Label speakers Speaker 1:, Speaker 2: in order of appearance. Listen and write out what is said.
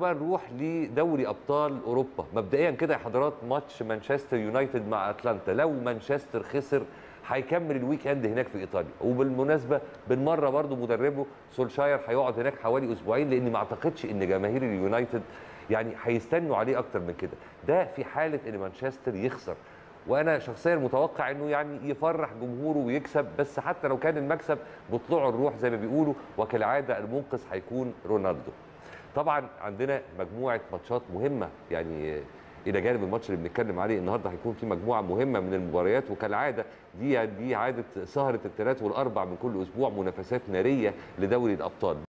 Speaker 1: بقى نروح لدوري ابطال اوروبا مبدئيا كده يا حضرات ماتش مانشستر يونايتد مع اتلانتا لو مانشستر خسر هيكمل الويك اند هناك في ايطاليا وبالمناسبه بالمره برضو مدربه سولشاير هيقعد هناك حوالي اسبوعين لان ما اعتقدش ان جماهير اليونايتد يعني هيستنوا عليه اكتر من كده ده في حاله ان مانشستر يخسر وانا شخصيا متوقع انه يعني يفرح جمهوره ويكسب بس حتى لو كان المكسب بطلوع الروح زي ما بيقولوا وكالعاده المنقذ هيكون رونالدو طبعا عندنا مجموعه ماتشات مهمه يعني الى جانب الماتش اللي بنتكلم عليه النهارده هيكون في مجموعه مهمه من المباريات وكالعاده دي دي عاده سهره الثلاث والاربع من كل اسبوع منافسات ناريه لدوري الابطال